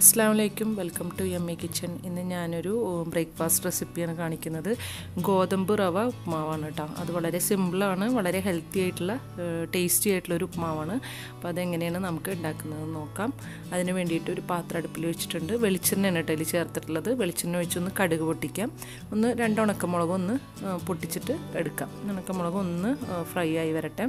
അസ്സാമലൈക്കും welcome to M A kitchen ഇന്ന് ഞാനൊരു ബ്രേക്ക്ഫാസ്റ്റ് റെസിപ്പിയാണ് കാണിക്കുന്നത് ഗോതമ്പ് റവ ഉപ്മാവാണ് കേട്ടോ അത് വളരെ സിമ്പിളാണ് വളരെ ഹെൽത്തി ആയിട്ടുള്ള ടേസ്റ്റി ആയിട്ടുള്ള ഒരു ഉപ്മാവാണ് അപ്പോൾ അതെങ്ങനെയാണ് നമുക്ക് ഉണ്ടാക്കുന്നത് നോക്കാം അതിന് വേണ്ടിയിട്ട് ഒരു പാത്രം അടുപ്പിൽ വെച്ചിട്ടുണ്ട് വെളിച്ചെണ്ണയാണ് കേട്ടോ അതിൽ ചേർത്തിട്ടുള്ളത് വെളിച്ചെണ്ണ ഒഴിച്ചൊന്ന് കടുക് പൊട്ടിക്കാം ഒന്ന് രണ്ട് ഉണക്കമുളക് ഒന്ന് പൊട്ടിച്ചിട്ട് എടുക്കാം ഉണക്കമുളക് ഒന്ന് ഫ്രൈ ആയി വരട്ടെ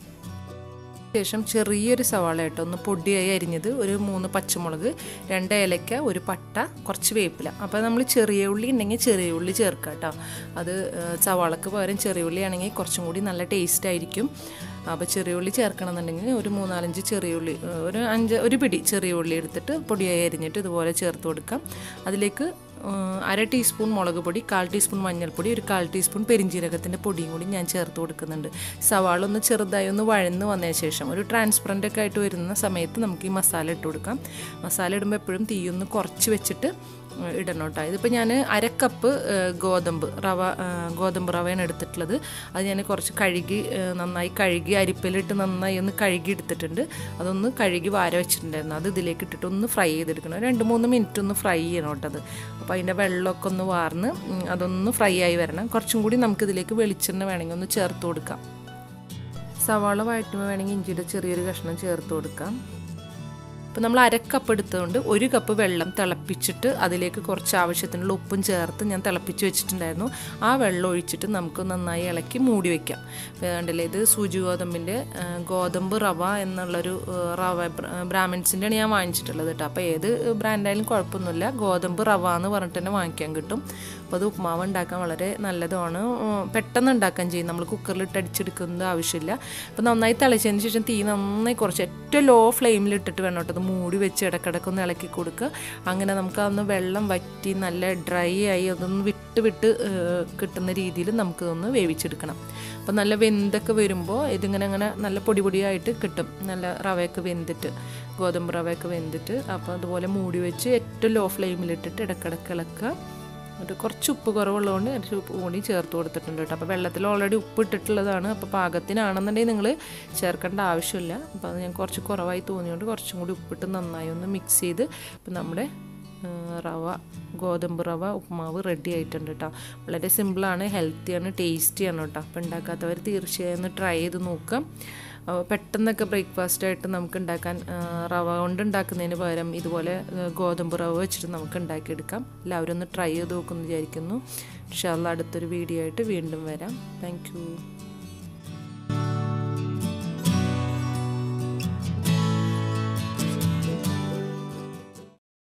ശേഷം ചെറിയൊരു സവാള കേട്ടോ ഒന്ന് പൊടിയായി അരിഞ്ഞത് ഒരു മൂന്ന് പച്ചമുളക് രണ്ട് ഏലക്ക ഒരു പട്ട കുറച്ച് വേപ്പില അപ്പോൾ നമ്മൾ ചെറിയ ഉള്ളി ഉണ്ടെങ്കിൽ ചെറിയ ഉള്ളി ചേർക്കുക കേട്ടോ അത് സവാളക്ക് പകരം ചെറിയ ഉള്ളി ആണെങ്കിൽ കുറച്ചും കൂടി നല്ല ടേസ്റ്റ് ആയിരിക്കും അപ്പോൾ ചെറിയ ഉള്ളി ചേർക്കണമെന്നുണ്ടെങ്കിൽ ഒരു മൂന്നാലഞ്ച് ചെറിയ ഉള്ളി ഒരു അഞ്ച് ഒരു പിടി ചെറിയ ഉള്ളി എടുത്തിട്ട് പൊടിയായി അരിഞ്ഞിട്ട് ഇതുപോലെ ചേർത്ത് കൊടുക്കാം അതിലേക്ക് അര ടീസ്പൂൺ മുളക് പൊടി കാൽ ടീസ്പൂൺ മഞ്ഞൾപ്പൊടി ഒരു കാൽ ടീസ്പൂൺ പെരിഞ്ജീരകത്തിൻ്റെ പൊടിയും കൂടി ഞാൻ ചേർത്ത് കൊടുക്കുന്നുണ്ട് സവാള ഒന്ന് ചെറുതായി ഒന്ന് വഴന്ന് വന്നതിന് ശേഷം ഒരു ട്രാൻസ്പെറൻ്റ് ഒക്കെ ആയിട്ട് വരുന്ന സമയത്ത് നമുക്ക് ഈ മസാല ഇട്ട് കൊടുക്കാം മസാല ഇടുമ്പോൾ എപ്പോഴും തീയൊന്ന് കുറച്ച് വെച്ചിട്ട് ഇടണം കേട്ടോ ഇതിപ്പോൾ ഞാൻ അരക്കപ്പ് ഗോതമ്പ് റവ ഗോതമ്പ് റവയാണ് എടുത്തിട്ടുള്ളത് അത് ഞാൻ കുറച്ച് കഴുകി നന്നായി കഴുകി അരിപ്പയിലിട്ട് നന്നായി ഒന്ന് കഴുകി എടുത്തിട്ടുണ്ട് അതൊന്ന് കഴുകി വാര വെച്ചിട്ടുണ്ടായിരുന്നു അത് ഇതിലേക്ക് ഇട്ടിട്ട് ഒന്ന് ഫ്രൈ ചെയ്തെടുക്കണം രണ്ട് മൂന്ന് മിനിറ്റ് ഒന്ന് ഫ്രൈ ചെയ്യണം കേട്ടോ അത് അപ്പോൾ അതിൻ്റെ വെള്ളമൊക്കെ ഒന്ന് വാർന്ന് അതൊന്ന് ഫ്രൈ ആയി വരണം കുറച്ചും കൂടി നമുക്കിതിലേക്ക് വെളിച്ചെണ്ണ വേണമെങ്കിൽ ഒന്ന് ചേർത്ത് കൊടുക്കാം സവാള വഴറ്റുമ്പോൾ വേണമെങ്കിൽ ഇഞ്ചിയുടെ ചെറിയൊരു കഷ്ണം ചേർത്ത് കൊടുക്കാം അപ്പോൾ നമ്മൾ അരക്കപ്പ് എടുത്തുകൊണ്ട് ഒരു കപ്പ് വെള്ളം തിളപ്പിച്ചിട്ട് അതിലേക്ക് കുറച്ച് ആവശ്യത്തിനുള്ള ഉപ്പും ചേർത്ത് ഞാൻ തിളപ്പിച്ച് വെച്ചിട്ടുണ്ടായിരുന്നു ആ വെള്ളം ഒഴിച്ചിട്ട് നമുക്ക് നന്നായി ഇളക്കി മൂടി വയ്ക്കാം വേണ്ടല്ലേ ഇത് സൂചി ഗോതമ്പിൻ്റെ ഗോതമ്പ് റവ എന്നുള്ളൊരു റവ ബ്രാഹ്മിൻസിൻ്റെയാണ് ഞാൻ വാങ്ങിച്ചിട്ടുള്ളത് കേട്ടോ അപ്പോൾ ഏത് ബ്രാൻഡായാലും കുഴപ്പമൊന്നുമില്ല ഗോതമ്പ് റവ എന്ന് പറഞ്ഞിട്ട് തന്നെ വാങ്ങിക്കാൻ കിട്ടും അപ്പോൾ അത് ഉപ്മാവ് ഉണ്ടാക്കാൻ വളരെ നല്ലതുമാണ് പെട്ടെന്ന് ഉണ്ടാക്കാൻ ചെയ്യും നമ്മൾ കുക്കറിലിട്ട് അടിച്ചെടുക്കുന്നത് ആവശ്യമില്ല അപ്പോൾ നന്നായി തിളച്ചതിന് ശേഷം തീ നന്നായി കുറച്ച് ഏറ്റവും ലോ ഫ്ലെയിമിൽ ഇട്ടിട്ട് വേണം കേട്ടോ അത് മൂടി വെച്ച് ഇടക്കിടക്കൊന്ന് ഇളക്കി കൊടുക്കുക അങ്ങനെ നമുക്ക് അതൊന്ന് വെള്ളം വറ്റി നല്ല ഡ്രൈ ആയി അതൊന്ന് വിട്ട് വിട്ട് കിട്ടുന്ന രീതിയിൽ നമുക്കിതൊന്ന് വേവിച്ചെടുക്കണം അപ്പോൾ നല്ല വെന്തൊക്കെ വരുമ്പോൾ ഇതിങ്ങനെ അങ്ങനെ നല്ല പൊടി പൊടിയായിട്ട് കിട്ടും നല്ല റവയൊക്കെ വെന്തിട്ട് ഗോതമ്പ് റവയൊക്കെ വെന്തിട്ട് അപ്പോൾ അതുപോലെ മൂടി വെച്ച് ഏറ്റവും ലോ ഫ്ലെയിമിലിട്ടിട്ട് ഇടക്കിടക്ക് ഇളക്കുക ഒരു കുറച്ച് ഉപ്പ് കുറവുള്ളതുകൊണ്ട് കുറച്ച് ഉപ്പ് കൂടി ചേർത്ത് കൊടുത്തിട്ടുണ്ട് കേട്ടോ അപ്പോൾ വെള്ളത്തിൽ ഓൾറെഡി ഉപ്പ് ഇട്ടിട്ടുള്ളതാണ് അപ്പോൾ പാകത്തിനാണെന്നുണ്ടെങ്കിൽ നിങ്ങൾ ചേർക്കേണ്ട ആവശ്യമില്ല അപ്പോൾ അത് ഞാൻ കുറച്ച് കുറവായി തോന്നിയുകൊണ്ട് കുറച്ചും കൂടി ഉപ്പിട്ട് നന്നായി ഒന്ന് മിക്സ് ചെയ്ത് ഇപ്പം നമ്മുടെ റവ ഗോതമ്പ് റവ ഉപ്മാവ് റെഡി ആയിട്ടുണ്ട് കേട്ടോ വളരെ സിമ്പിളാണ് ഹെൽത്തിയാണ് ടേസ്റ്റിയാണ് കേട്ടോ അപ്പോൾ ഉണ്ടാക്കാത്തവർ തീർച്ചയായും ഒന്ന് ട്രൈ ചെയ്ത് നോക്കാം പെട്ടെന്നൊക്കെ ബ്രേക്ക്ഫാസ്റ്റ് ആയിട്ട് നമുക്ക് ഉണ്ടാക്കാൻ റവ കൊണ്ട് ഉണ്ടാക്കുന്നതിന് പകരം ഇതുപോലെ ഗോതമ്പ് റവ വെച്ചിട്ട് നമുക്ക് ഉണ്ടാക്കിയെടുക്കാം എല്ലാവരും ഒന്ന് ട്രൈ ചെയ്ത് നോക്കുമെന്ന് വിചാരിക്കുന്നു ഇൻഷാല്ല അടുത്തൊരു വീഡിയോ ആയിട്ട് വീണ്ടും വരാം താങ്ക്